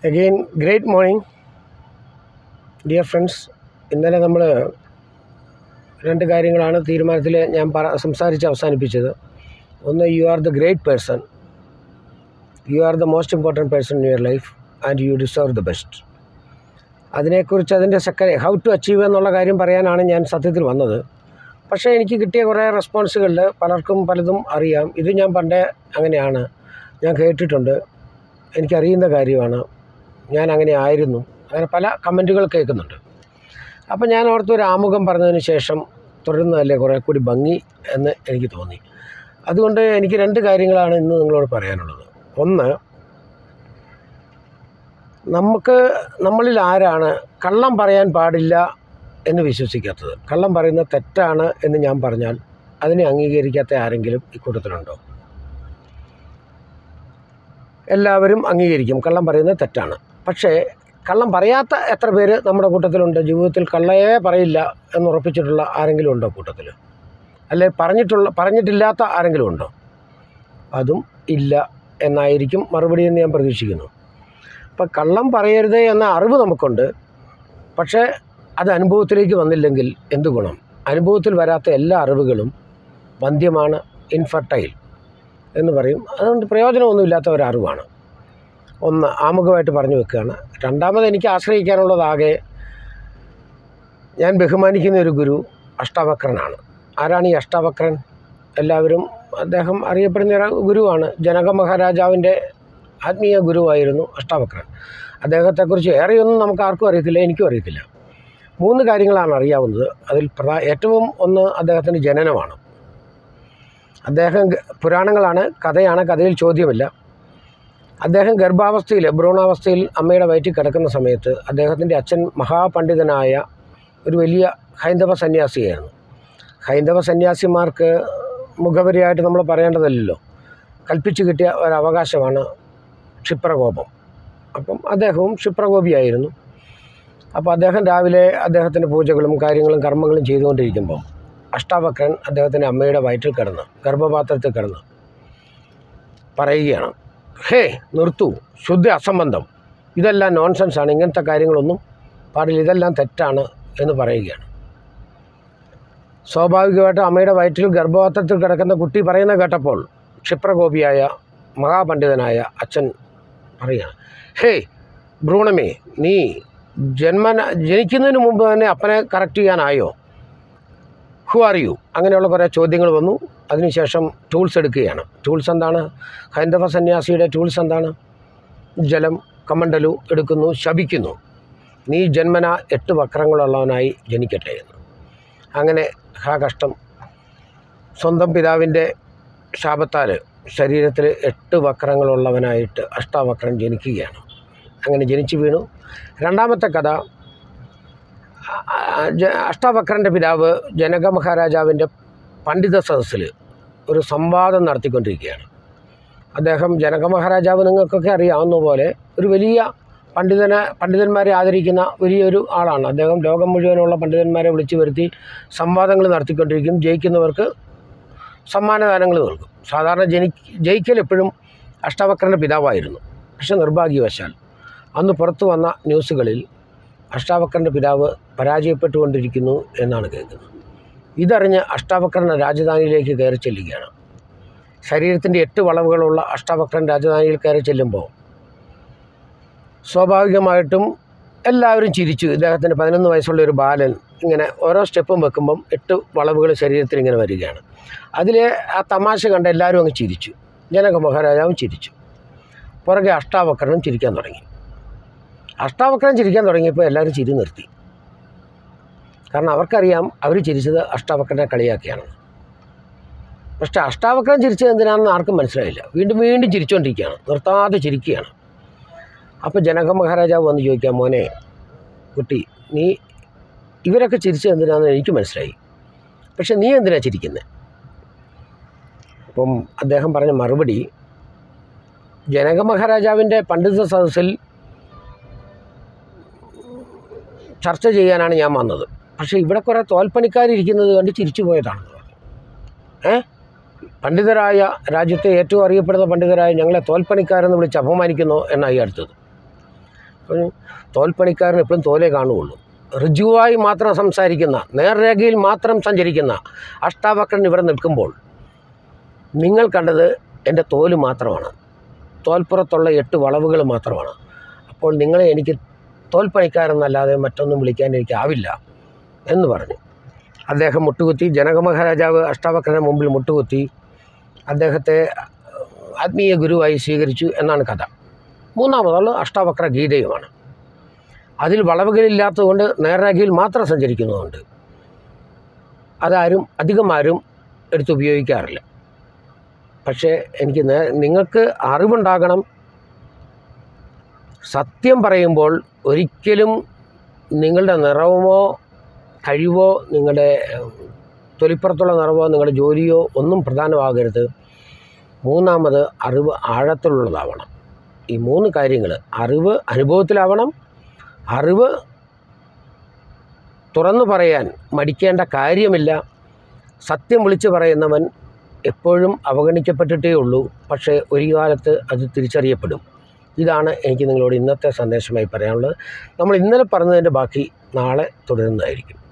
again great morning dear friends ഇന്നലെ നമ്മൾ രണ്ട് കാര്യങ്ങളാണ് തീരുമാനത്തിൽ ഞാൻ പറ സംസാരിച്ച് അവസാനിപ്പിച്ചത് ഒന്ന് you are the great person you are the most important person in your life and you deserve the best അതിനെക്കുറിച്ച് അതിൻ്റെ സെക്കൻഡ് ഹൗ ടു അച്ചീവ് എന്നുള്ള കാര്യം പറയാനാണ് ഞാൻ സത്യത്തിൽ വന്നത് പക്ഷേ എനിക്ക് കിട്ടിയ കുറേ റെസ്പോൺസുകളിൽ പലർക്കും പലതും അറിയാം ഇത് ഞാൻ പണ്ടേ അങ്ങനെയാണ് ഞാൻ കേട്ടിട്ടുണ്ട് എനിക്കറിയുന്ന കാര്യമാണ് ഞാൻ അങ്ങനെ ആയിരുന്നു അങ്ങനെ പല കമൻറ്റുകൾ കേൾക്കുന്നുണ്ട് അപ്പോൾ ഞാൻ ഓർത്ത് ഒരു ആമുഖം പറഞ്ഞതിന് ശേഷം തുടരുന്നതല്ലേ കുറേ കൂടി ഭംഗി എന്ന് എനിക്ക് തോന്നി അതുകൊണ്ട് എനിക്ക് രണ്ട് കാര്യങ്ങളാണ് ഇന്ന് നിങ്ങളോട് പറയാനുള്ളത് ഒന്ന് നമുക്ക് നമ്മളിൽ ആരാണ് കള്ളം പറയാൻ പാടില്ല എന്ന് വിശ്വസിക്കാത്തത് കള്ളം പറയുന്നത് തെറ്റാണ് എന്ന് ഞാൻ പറഞ്ഞാൽ അതിനെ അംഗീകരിക്കാത്ത ആരെങ്കിലും ഇക്കൂട്ടത്തിലുണ്ടോ എല്ലാവരും അംഗീകരിക്കും കള്ളം പറയുന്നത് തെറ്റാണ് പക്ഷേ കള്ളം പറയാത്ത എത്ര പേര് നമ്മുടെ കൂട്ടത്തിലുണ്ട് ജീവിതത്തിൽ കള്ളയെ പറയില്ല എന്ന് ഉറപ്പിച്ചിട്ടുള്ള ആരെങ്കിലും ഉണ്ടോ കൂട്ടത്തിൽ അല്ലെ പറഞ്ഞിട്ടുള്ള പറഞ്ഞിട്ടില്ലാത്ത ആരെങ്കിലും ഉണ്ടോ അതും ഇല്ല എന്നായിരിക്കും മറുപടി എന്ന് ഞാൻ പ്രതീക്ഷിക്കുന്നു അപ്പം കള്ളം പറയരുത് എന്ന അറിവ് നമുക്കുണ്ട് പക്ഷേ അത് അനുഭവത്തിലേക്ക് വന്നില്ലെങ്കിൽ എന്ത് ഗുണം അനുഭവത്തിൽ വരാത്ത എല്ലാ അറിവുകളും വന്ധ്യമാണ് ഇൻഫർട്ടൈൽ എന്ന് പറയും അതുകൊണ്ട് പ്രയോജനമൊന്നുമില്ലാത്ത ഒരറിവാണ് ഒന്ന് ആമുഖമായിട്ട് പറഞ്ഞു വെക്കുകയാണ് രണ്ടാമത് എനിക്ക് ആശ്രയിക്കാനുള്ളതാകെ ഞാൻ ബഹുമാനിക്കുന്ന ഒരു ഗുരു അഷ്ടാവക്രനാണ് ആരാണ് ഈ അഷ്ടാവക്രൻ എല്ലാവരും അദ്ദേഹം അറിയപ്പെടുന്ന ഒരു ഗുരുവാണ് ജനക മഹാരാജാവിൻ്റെ ആത്മീയ ഗുരുവായിരുന്നു അഷ്ടാവക്രൻ അദ്ദേഹത്തെക്കുറിച്ച് ഏറെയൊന്നും നമുക്ക് ആർക്കും അറിയത്തില്ല എനിക്കും അറിയത്തില്ല മൂന്ന് കാര്യങ്ങളാണ് അറിയാവുന്നത് അതിൽ പ്രധാ ഏറ്റവും ഒന്ന് അദ്ദേഹത്തിൻ്റെ ജനനമാണ് അദ്ദേഹം ഗ- പുരാണങ്ങളാണ് കഥയാണ് കഥയിൽ ചോദ്യമില്ല അദ്ദേഹം ഗർഭാവസ്ഥയിൽ ഭ്രൂണാവസ്ഥയിൽ അമ്മയുടെ വയറ്റിൽ കിടക്കുന്ന സമയത്ത് അദ്ദേഹത്തിൻ്റെ അച്ഛൻ മഹാപണ്ഡിതനായ ഒരു വലിയ ഹൈന്ദവ സന്യാസിയായിരുന്നു ഹൈന്ദവ സന്യാസിമാർക്ക് മുഖവരിയായിട്ട് നമ്മൾ പറയേണ്ടതല്ലല്ലോ കൽപ്പിച്ചു കിട്ടിയ ഒരവകാശമാണ് ക്ഷിപ്രകോപം അപ്പം അദ്ദേഹവും ക്ഷിപ്രകോപിയായിരുന്നു അപ്പോൾ അദ്ദേഹം രാവിലെ അദ്ദേഹത്തിൻ്റെ പൂജകളും കാര്യങ്ങളും കർമ്മങ്ങളും ചെയ്തുകൊണ്ടിരിക്കുമ്പോൾ അഷ്ടാവക്രൻ അദ്ദേഹത്തിൻ്റെ അമ്മയുടെ വയറ്റിൽ കിടന്ന് ഗർഭപാത്രത്തിൽ കിടന്ന് പറയുകയാണ് ഹേ നിർത്തൂ ശുദ്ധ അസംബന്ധം ഇതെല്ലാം നോൺസെൻസാണ് ഇങ്ങനത്തെ കാര്യങ്ങളൊന്നും പാടില്ല ഇതെല്ലാം തെറ്റാണ് എന്ന് പറയുകയാണ് സ്വാഭാവികമായിട്ടും അമ്മയുടെ വയറ്റിൽ ഗർഭപാത്രത്തിൽ കിടക്കുന്ന കുട്ടി പറയുന്ന കേട്ടപ്പോൾ ക്ഷിപ്രകോപിയായ മഹാപണ്ഡിതനായ അച്ഛൻ പറയുകയാണ് ഹേ ഭ്രൂണമേ നീ ജന്മന ജനിക്കുന്നതിന് മുമ്പ് തന്നെ അപ്പനെ കറക്റ്റ് ചെയ്യാനായോ ഹു ആർ യു അങ്ങനെയുള്ള കുറേ ചോദ്യങ്ങൾ വന്നു അതിനുശേഷം ടൂൾസ് എടുക്കുകയാണ് ടൂൾസ് എന്താണ് ഹൈന്ദവ സന്യാസിയുടെ ടൂൾസ് എന്താണ് ജലം കമണ്ടലു എടുക്കുന്നു ശപിക്കുന്നു നീ ജന്മന എട്ട് വക്രങ്ങളുള്ളവനായി ജനിക്കട്ടെ എന്ന് അങ്ങനെ ഹാ കഷ്ടം സ്വന്തം പിതാവിൻ്റെ ശാപത്താൽ ശരീരത്തിൽ എട്ട് വക്രങ്ങളുള്ളവനായിട്ട് അഷ്ടാവക്രൻ ജനിക്കുകയാണ് അങ്ങനെ ജനിച്ചു വീണു രണ്ടാമത്തെ കഥ ആ, ജ- അഷ്ടാവക്രൻ്റെ പിതാവ് ജനക മഹാരാജാവിൻ്റെ പണ്ഡിത സദസ്സിൽ ഒരു സംവാദം നടത്തിക്കൊണ്ടിരിക്കുകയാണ് അദ്ദേഹം ജനക മഹാരാജാവ് നിങ്ങൾക്കൊക്കെ അറിയാവുന്ന പോലെ ഒരു വലിയ പണ്ഡിതനെ പണ്ഡിതന്മാരെ ആദരിക്കുന്ന വലിയൊരു ആളാണ് അദ്ദേഹം ലോകം മുഴുവനുള്ള പണ്ഡിതന്മാരെ വിളിച്ചു വരുത്തി സംവാദങ്ങൾ നടത്തിക്കൊണ്ടിരിക്കും ജയിക്കുന്നവർക്ക് സമ്മാനദാനങ്ങൾ നൽകും സാധാരണ ജനി ജയിക്കൽ എപ്പോഴും അഷ്ടാവക്രൻ്റെ പിതാവായിരുന്നു പക്ഷെ നിർഭാഗ്യവശാൽ അന്ന് പുറത്തു വന്ന ന്യൂസുകളിൽ അഷ്ടാവക്രൻ്റെ പിതാവ് പരാജയപ്പെട്ടുകൊണ്ടിരിക്കുന്നു എന്നാണ് കേൾക്കുന്നത് ഇതറിഞ്ഞ് അഷ്ടാവക്രൻ രാജധാനിയിലേക്ക് കയറി ചെല്ലുകയാണ് ശരീരത്തിൻ്റെ എട്ട് വളവുകളുള്ള അഷ്ടാവക്രൻ രാജധാനിയിൽ കയറി ചെല്ലുമ്പോൾ സ്വാഭാവികമായിട്ടും എല്ലാവരും ചിരിച്ചു ഇദ്ദേഹത്തിന് പതിനൊന്ന് വയസ്സുള്ള ഒരു ബാലൻ ഇങ്ങനെ ഓരോ സ്റ്റെപ്പും വെക്കുമ്പം എട്ട് വളവുകൾ ശരീരത്തിൽ ഇങ്ങനെ വരികയാണ് അതിൽ ആ തമാശ കണ്ട് എല്ലാവരും അങ്ങ് ചിരിച്ചു ജനക മഹാരാജാവും ചിരിച്ചു പുറകെ അഷ്ടാവക്രനും ചിരിക്കാൻ തുടങ്ങി അഷ്ടാവക്രൻ ചിരിക്കാൻ തുടങ്ങിയപ്പോൾ എല്ലാവരും ചിരി നിർത്തി കാരണം അവർക്കറിയാം അവർ ചിരിച്ചത് അഷ്ടാവക്രനെ കളിയാക്കിയാണെന്ന് പക്ഷേ അഷ്ടാവക്രൻ ചിരിച്ചത് എന്തിനാണെന്ന് ആർക്കും മനസ്സിലായില്ല വീണ്ടും വീണ്ടും ചിരിച്ചുകൊണ്ടിരിക്കുകയാണ് നിർത്താതെ ചിരിക്കുകയാണ് അപ്പോൾ ജനക മഹാരാജാവ് വന്ന് ചോദിക്കാം മോനെ കുട്ടി നീ ഇവരൊക്കെ ചിരിച്ചത് എന്തിനാണെന്ന് എനിക്ക് മനസ്സിലായി പക്ഷെ നീ എന്തിനാ ചിരിക്കുന്നത് അപ്പം അദ്ദേഹം പറഞ്ഞ മറുപടി ജനക മഹാരാജാവിൻ്റെ പണ്ഡിത സദസ്സിൽ ചർച്ച ചെയ്യാനാണ് ഞാൻ വന്നത് പക്ഷേ ഇവിടെ കുറേ തോൽപ്പണിക്കാരിരിക്കുന്നത് കണ്ട് ചിരിച്ചു പോയതാണെന്ന് പറഞ്ഞു ഏ പണ്ഡിതരായ രാജ്യത്തെ ഏറ്റവും അറിയപ്പെടുന്ന പണ്ഡിതരായ ഞങ്ങളെ തോൽപ്പണിക്കാരെന്ന് വിളിച്ച് അപമാനിക്കുന്നു എന്നായി അടുത്തത് അപ്പോൾ തോൽപ്പണിക്കാരൻ എപ്പോഴും തോലേ കാണുകയുള്ളൂ ഋജുവായി മാത്രം സംസാരിക്കുന്ന നേർരേഖയിൽ മാത്രം സഞ്ചരിക്കുന്ന അഷ്ടാവക്രൻ ഇവിടെ നിൽക്കുമ്പോൾ നിങ്ങൾ കണ്ടത് എൻ്റെ തോല് മാത്രമാണ് തോൽപ്പുറത്തുള്ള എട്ട് വളവുകൾ മാത്രമാണ് അപ്പോൾ നിങ്ങളെ എനിക്ക് തോൽപ്പണിക്കാരെന്നല്ലാതെ മറ്റൊന്നും വിളിക്കാൻ എനിക്കാവില്ല എന്ന് പറഞ്ഞു അദ്ദേഹം മുട്ടുകുത്തി ജനക മഹാരാജാവ് അഷ്ടാവക്രന് മുമ്പിൽ മുട്ടുകുത്തി അദ്ദേഹത്തെ ആത്മീയ ഗുരുവായി സ്വീകരിച്ചു എന്നാണ് കഥ മൂന്നാമതുള്ള അഷ്ടാവക്ര ഗീതയുമാണ് അതിൽ വളവുകളില്ലാത്തതുകൊണ്ട് നേർരേഖയിൽ മാത്രം സഞ്ചരിക്കുന്നതുകൊണ്ട് അതാരും അധികം ആരും എടുത്തുപയോഗിക്കാറില്ല പക്ഷേ എനിക്ക് നേ നിങ്ങൾക്ക് അറിവുണ്ടാകണം സത്യം പറയുമ്പോൾ ഒരിക്കലും നിങ്ങളുടെ നിറവോ കഴിവോ നിങ്ങളുടെ ഏഹ്, തൊലിപ്പുറത്തുള്ള നിറവോ നിങ്ങളുടെ ജോലിയോ ഒന്നും പ്രധാനമാകരുത് മൂന്നാമത് അറിവ് ആഴത്തിലുള്ളതാവണം ഈ മൂന്ന് കാര്യങ്ങൾ അറിവ് അനുഭവത്തിലാവണം അറിവ് തുറന്നു പറയാൻ മടിക്കേണ്ട കാര്യമില്ല സത്യം വിളിച്ചു പറയുന്നവൻ എപ്പോഴും അവഗണിക്കപ്പെട്ടിട്ടേ ഉള്ളൂ പക്ഷേ ഒരു കാലത്ത് അത് തിരിച്ചറിയപ്പെടും ഇതാണ് എനിക്ക് നിങ്ങളോട് ഇന്നത്തെ സന്ദേശമായി പറയാനുള്ളത് നമ്മൾ ഇന്നലെ പറഞ്ഞതിൻ്റെ ബാക്കി നാളെ തുടരുന്നതായിരിക്കും